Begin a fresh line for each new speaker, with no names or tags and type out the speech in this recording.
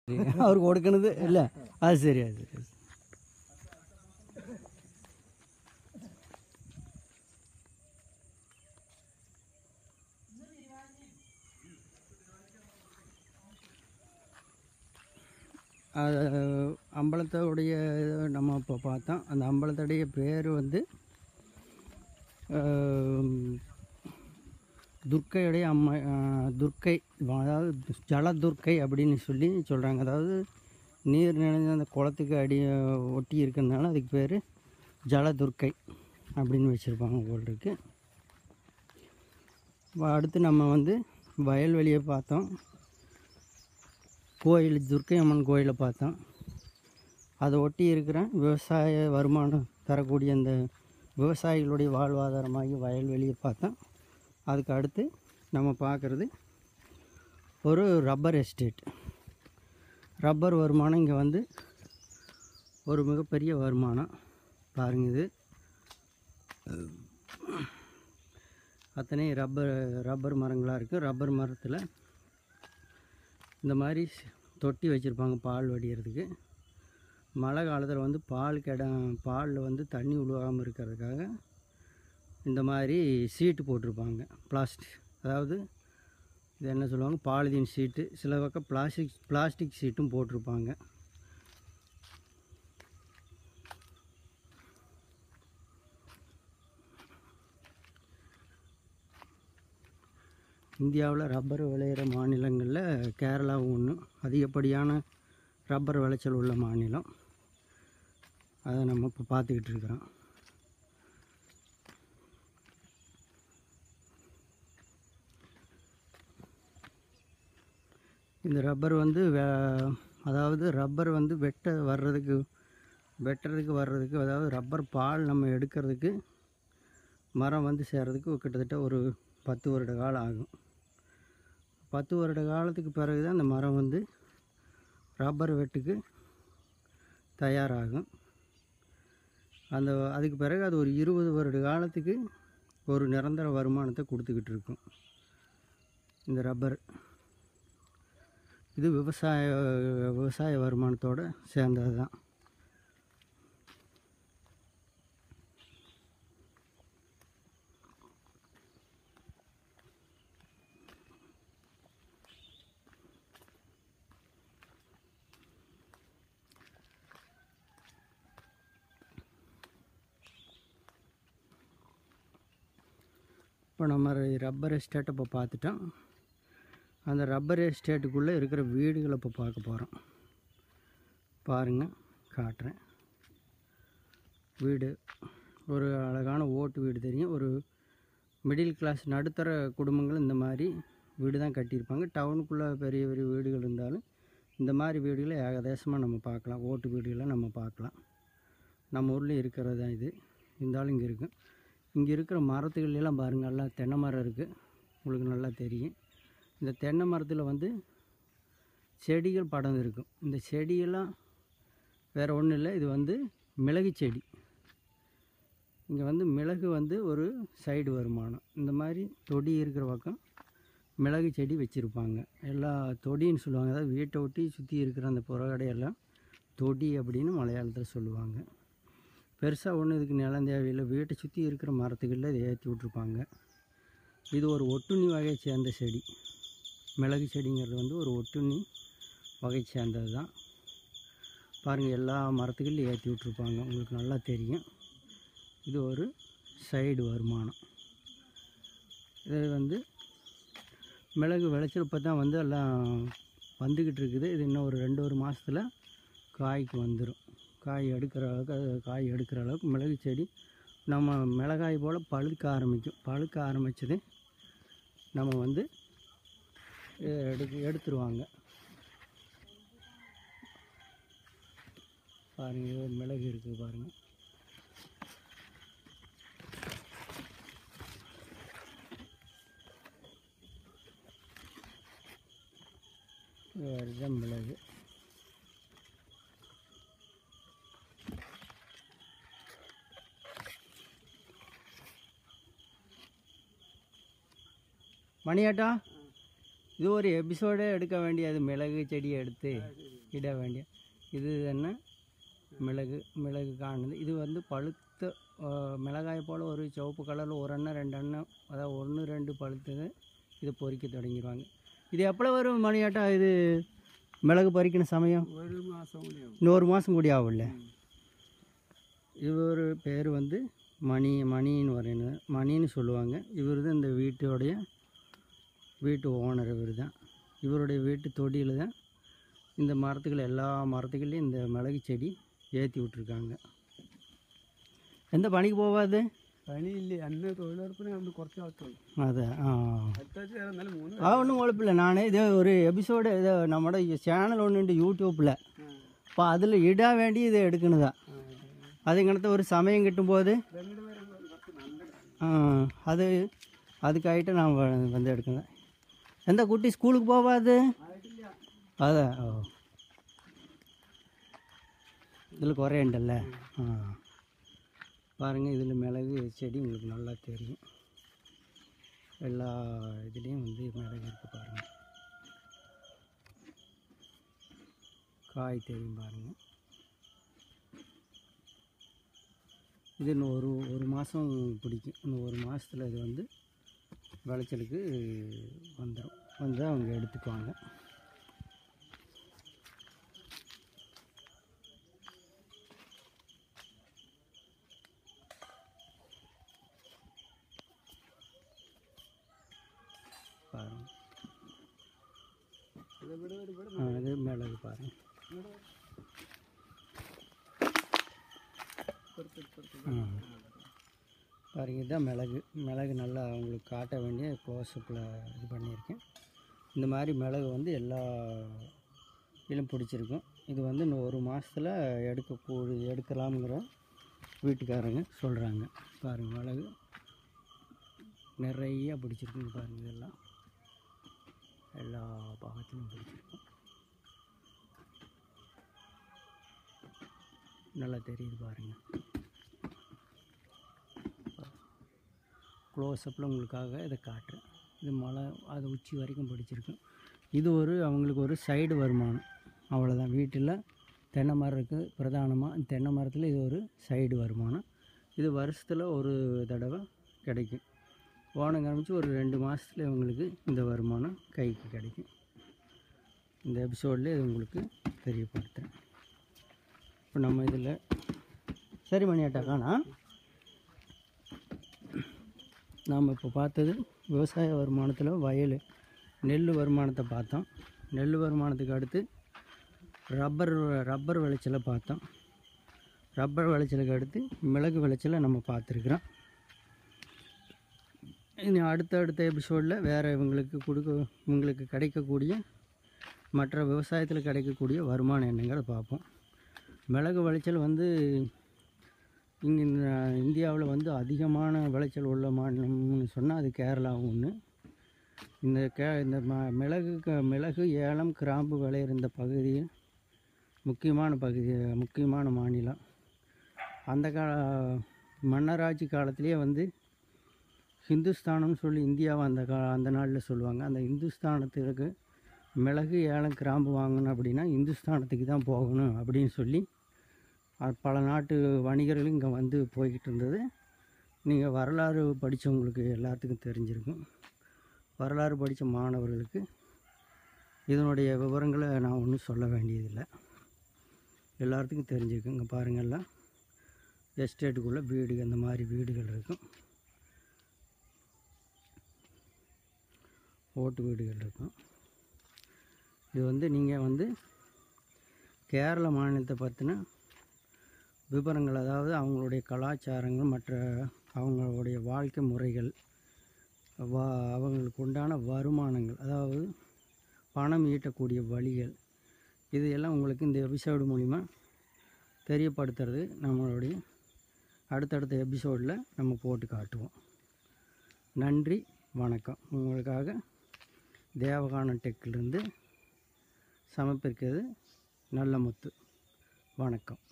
அவர் கொடுக்கணுது இல்லை அது சரி அது சரி அது அம்பலத்தோடைய இது நம்ம இப்போ பார்த்தோம் அந்த அம்பலத்துடைய பேர் வந்து ஆம், துர்க்கையுடைய அம்மா ஆ, துர்க்கை அதாவது ஜலதுர்க்கை அப்படின்னு சொல்லி சொல்கிறாங்க அதாவது நீர் நிறைஞ்ச அந்த குளத்துக்கு அடி ஒட்டி இருக்கிறதுனால அதுக்கு பேர் ஜலதுர்க்கை அப்படின்னு வச்சுருப்பாங்க போல் இருக்கு வ- அடுத்து நம்ம வந்து வயல்வெளியை பார்த்தோம் கோயில் துர்க்கை அம்மன் கோயிலை பார்த்தோம் அதை ஒட்டி இருக்கிற விவசாய வருமானம் தரக்கூடிய அந்த விவசாயிகளுடைய வாழ்வாதாரமாகி வயல்வெளியை பார்த்தோம் அதுக்கு அடுத்து நம்ம பார்க்குறது ஒரு ரப்பர் எஸ்டேட் ரப்பர் வருமானம் இங்கே வந்து ஒரு மிகப்பெரிய வருமானம் பாருங்க இது அத்தனை ரப்பர் ரப்பர் மரங்களாக இருக்குது ரப்பர் மரத்தில் இந்த மாதிரி தொட்டி வச்சுருப்பாங்க பால் வடிகிறதுக்கு மழை காலத்தில் வந்து பால் கிட பாலில் வந்து தண்ணி உழுவாமல் இருக்கிறதுக்காக இந்த மாதிரி சீட்டு போட்டிருப்பாங்க பிளாஸ்டிக் அதாவது இது என்ன சொல்லுவாங்க பாலிதீன் சீட்டு சில பக்கம் பிளாஸ்டிக் பிளாஸ்டிக் சீட்டும் போட்டிருப்பாங்க இந்தியாவில் ரப்பர் விளையிற மாநிலங்களில் கேரளாவும் ஒன்று அதிகப்படியான ரப்பர் விளைச்சல் உள்ள மாநிலம் அதை நம்ம இப்போ பார்த்துக்கிட்டு இருக்கிறோம் இந்த ரப்பர் வந்து வே அதாவது ரப்பர் வந்து வெட்ட வர்றதுக்கு வெட்டுறதுக்கு வர்றதுக்கு அதாவது ரப்பர் பால் நம்ம எடுக்கிறதுக்கு மரம் வந்து சேர்றதுக்கு கிட்டத்தட்ட ஒரு பத்து வருட காலம் ஆகும் பத்து வருட காலத்துக்கு பிறகு தான் அந்த மரம் வந்து ரப்பர் வெட்டுக்கு தயாராகும் அந்த அதுக்கு பிறகு அது ஒரு இருபது வருட காலத்துக்கு ஒரு நிரந்தர வருமானத்தை கொடுத்துக்கிட்டு இருக்கும் இந்த ரப்பர் இது விவசாய விவசாய வருமானத்தோடு சேர்ந்தது தான் இப்போ நம்ம ரப்பர் எஸ்டேட்டை இப்போ பார்த்துட்டோம் அந்த ரப்பர் எஸ்டேட்டுக்குள்ளே இருக்கிற வீடுகளை இப்போ பார்க்க போகிறோம் பாருங்கள் காட்டுறேன் வீடு ஒரு அழகான ஓட்டு வீடு தெரியும் ஒரு மிடில் கிளாஸ் நடுத்தர குடும்பங்கள் இந்த மாதிரி வீடு தான் கட்டியிருப்பாங்க டவுனுக்குள்ளே பெரிய பெரிய வீடுகள் இருந்தாலும் இந்த மாதிரி வீடுகளை ஏகதேசமாக நம்ம பார்க்கலாம் ஓட்டு வீடுகளை நம்ம பார்க்கலாம் நம்ம ஊரில் இருக்கிறது தான் இது இருந்தாலும் இங்கே இருக்கும் இங்கே இருக்கிற மரத்துகள் எல்லாம் பாருங்கள் எல்லாம் தென்னை மரம் இருக்குது உங்களுக்கு நல்லா தெரியும் இந்த தென்னை மரத்தில் வந்து செடிகள் படம் இருக்கும் இந்த செடியெல்லாம் வேறு ஒன்றும் இல்லை இது வந்து மிளகு செடி இங்கே வந்து மிளகு வந்து ஒரு சைடு வருமானம் இந்த மாதிரி தொடி இருக்கிற பக்கம் மிளகு செடி வச்சுருப்பாங்க எல்லா தொடின்னு சொல்லுவாங்க அதாவது வீட்டை ஒட்டி சுற்றி இருக்கிற அந்த புறக்கடையெல்லாம் தொடி அப்படின்னு மலையாளத்தில் சொல்லுவாங்க பெருசாக ஒன்றும் இதுக்கு நிலம் தேவையில்லை வீட்டை சுற்றி இருக்கிற மரத்துகளில் இதை ஏற்றி விட்ருப்பாங்க இது ஒரு ஒட்டுண்ணி வகையை சேர்ந்த செடி மிளகு செடிங்கிறது வந்து ஒரு ஒட்டுண்ணி வகை சேர்ந்தது தான் பாருங்கள் எல்லா மரத்துக்கள்லையும் ஏற்றி விட்ருப்பாங்க உங்களுக்கு நல்லா தெரியும் இது ஒரு சைடு வருமானம் இது வந்து மிளகு விளைச்சல் இப்போ தான் வந்து எல்லாம் வந்துக்கிட்டு இருக்குது இது இன்னும் ஒரு ரெண்டு ஒரு மாதத்தில் காய்க்கு வந்துடும் காய் எடுக்கிற அளவுக்கு அது காய் எடுக்கிற அளவுக்கு மிளகு செடி நம்ம மிளகாய் போல் பழுக்க ஆரம்பிக்கும் பழுக்க ஆரம்பிச்சது நம்ம வந்து எடுத்து எடுத்துருவாங்க பாருங்க இது ஒரு மிளகு இருக்குது பாருங்கள் இதுதான் மிளகு மணியாட்டா இது ஒரு எபிசோடே எடுக்க வேண்டியது மிளகு செடியை எடுத்து இட வேண்டிய இது என்ன மிளகு மிளகு காணுது இது வந்து பழுத்த ஆ, மிளகாய் போல் ஒரு சிவப்பு கலரில் ஒரு எண்ணெய் ரெண்டு எண்ணெய் அதாவது ஒன்று ரெண்டு பழுத்தது இது பொறிக்க தொடங்கிடுவாங்க இது எப்போ வரும் மணியாட்டம் இது மிளகு பறிக்கிற சமயம்
ஒரு மாதம் முடியும்
இன்னொரு மாதம் கூடி ஆகும்ல இவர் பேர் வந்து மணி மணின்னு வரணும் மணின்னு சொல்லுவாங்க இவர் தான் இந்த வீட்டோடைய வீட்டு ஓனர் இவர் தான் இவருடைய வீட்டு தொடியில் தான் இந்த மரத்துக்கள் எல்லா மரத்துக்கள்லையும் இந்த மிளகு செடி ஏற்றி விட்ருக்காங்க எந்த பணிக்கு போகாது
പണിയില്ലേ അന്ന് തൊഴിലുറപ്പിന് നമ്മൾ കുറച്ച് ആൾക്കാർ
അതെ ആ
അടുത്താഴ്ച എന്നാലും മൂന്ന്
ആ ഒന്നും കുഴപ്പമില്ല ഞാൻ ഇത് ഒരു എപ്പിസോഡ് ഇത് നമ്മുടെ ചാനൽ ഒന്നുണ്ട് യൂട്യൂബിൽ അപ്പോൾ അതിൽ ഇടാൻ വേണ്ടി ഇത് എടുക്കുന്നതാ അത് ഇങ്ങനത്തെ ഒരു സമയം കിട്ടുമ്പോൾ ആ അത് அதுக்காയിട്ട് நான் வ- வந்து எடுக்கிறேன் எந்த குட்டி ஸ்கூலுக்கு போகாது അതെ ഓ இதில் குறை உண்டல்ல ஆ பாருங்கள் இதில் மிளகு செடி உங்களுக்கு நல்லா தெரியும் எல்லா இதுலேயும் வந்து மிளகு இருக்குது பாருங்கள் காய் தெரியும் பாருங்கள் இது இன்னும் ஒரு ஒரு மாதம் பிடிக்கும் இன்னும் ஒரு மாதத்தில் இது வந்து விளைச்சலுக்கு வந்துடும் வந்து அவங்க எடுத்துக்குவாங்க பாருங்க ஆ இது மிளகு பாருங்க ஆ பாருங்க இதுதான் மிளகு மிளகு நல்லா உங்களுக்கு காட்ட வேண்டிய க்ளோஸ்அப்பில் இது பண்ணியிருக்கேன் இந்த மாதிரி மிளகு வந்து எல்லா இதிலும் பிடிச்சிருக்கும் இது வந்து இன்னும் ஒரு மாதத்தில் எடுக்கக்கூடிய எடுக்கலாம்ங்கிற வீட்டுக்காரங்க சொல்கிறாங்க பாருங்கள் மிளகு நிறைய பிடிச்சிருக்குங்க பாருங்கள் இதெல்லாம் எல்லா பாகத்திலும் பிடிச்சிருக்கும் நல்லா தெரியுது பாருங்கள் க்ளோஸ்அப்பில் உங்களுக்காக இதை காட்டுறேன் இது மலை அது உச்சி வரைக்கும் பிடிச்சிருக்கும் இது ஒரு அவங்களுக்கு ஒரு சைடு வருமானம் அவ்வளோதான் வீட்டில் தென்னை மரம் இருக்குது பிரதானமாக தென்னை மரத்தில் இது ஒரு சைடு வருமானம் இது வருஷத்தில் ஒரு தடவை கிடைக்கும் ஓணம் ஆரம்பித்து ஒரு ரெண்டு மாதத்துல இவங்களுக்கு இந்த வருமானம் கைக்கு கிடைக்கும் இந்த எபிசோட்லேயே இது உங்களுக்கு தெரியப்படுத்துகிறேன் இப்போ நம்ம இதில் சரி மணியாட்டாக்கானா நாம் இப்போ பார்த்தது விவசாய வருமானத்தில் வயல் நெல் வருமானத்தை பார்த்தோம் நெல் வருமானத்துக்கு அடுத்து ரப்பர் ரப்பர் விளைச்சலை பார்த்தோம் ரப்பர் விளைச்சலுக்கு அடுத்து மிளகு விளைச்சலை நம்ம பார்த்துருக்குறோம் இனி அடுத்தடுத்த எபிசோடில் வேறு இவங்களுக்கு கொடுக்க இவங்களுக்கு கிடைக்கக்கூடிய மற்ற விவசாயத்தில் கிடைக்கக்கூடிய வருமான எண்ணங்களை பார்ப்போம் மிளகு விளைச்சல் வந்து இங்கே இந்தியாவில் வந்து அதிகமான விளைச்சல் உள்ள மாநிலம்னு சொன்னால் அது கேரளா ஒன்று இந்த கே இந்த ம மிளகு க- மிளகு ஏலம் கிராம்பு விளையிற இந்த பகுதியில் முக்கியமான பகுதி முக்கியமான மாநிலம் அந்த கா மன்னராட்சி காலத்திலேயே வந்து ஹிந்துஸ்தானம்னு சொல்லி இந்தியாவை அந்த கா அந்த நாளில் சொல்லுவாங்க அந்த இந்துஸ்தானத்துக்கு மிளகு ஏலம் கிராம்பு வாங்கணும் அப்படின்னா இந்துஸ்தானத்துக்கு தான் போகணும் அப்படின்னு சொல்லி அ- பல நாட்டு வணிகர்கள் இங்கே வந்து போய்கிட்டு இருந்தது நீங்கள் வரலாறு படித்தவங்களுக்கு எல்லாத்துக்கும் தெரிஞ்சிருக்கும் வரலாறு படித்த மாணவர்களுக்கு இதனுடைய விவரங்களை நான் ஒன்றும் சொல்ல வேண்டியதில்லை எல்லாத்துக்கும் தெரிஞ்சிருக்கும் இங்கே பாருங்கள்லாம் எஸ்டேட்டுக்குள்ளே வீடு அந்த மாதிரி வீடுகள் இருக்கும் ஓட்டு வீடுகள் இருக்கும் இது வந்து நீங்கள் வந்து கேரள மாநிலத்தை பற்றின விவரங்கள் அதாவது அவங்களுடைய கலாச்சாரங்கள் மற்ற அவங்களுடைய வாழ்க்கை முறைகள் வா அவங்களுக்கு உண்டான வருமானங்கள் அதாவது பணம் ஈட்டக்கூடிய வழிகள் இது எல்லாம் உங்களுக்கு இந்த எபிசோடு மூலிமா தெரியப்படுத்துறது நம்மளுடைய அடுத்தடுத்த எபிசோடில் நம்ம போட்டு காட்டுவோம் நன்றி வணக்கம் உங்களுக்காக தேவகானம் டெக்கிலிருந்து சமர்ப்பிக்கிறது நல்ல முத்து வணக்கம்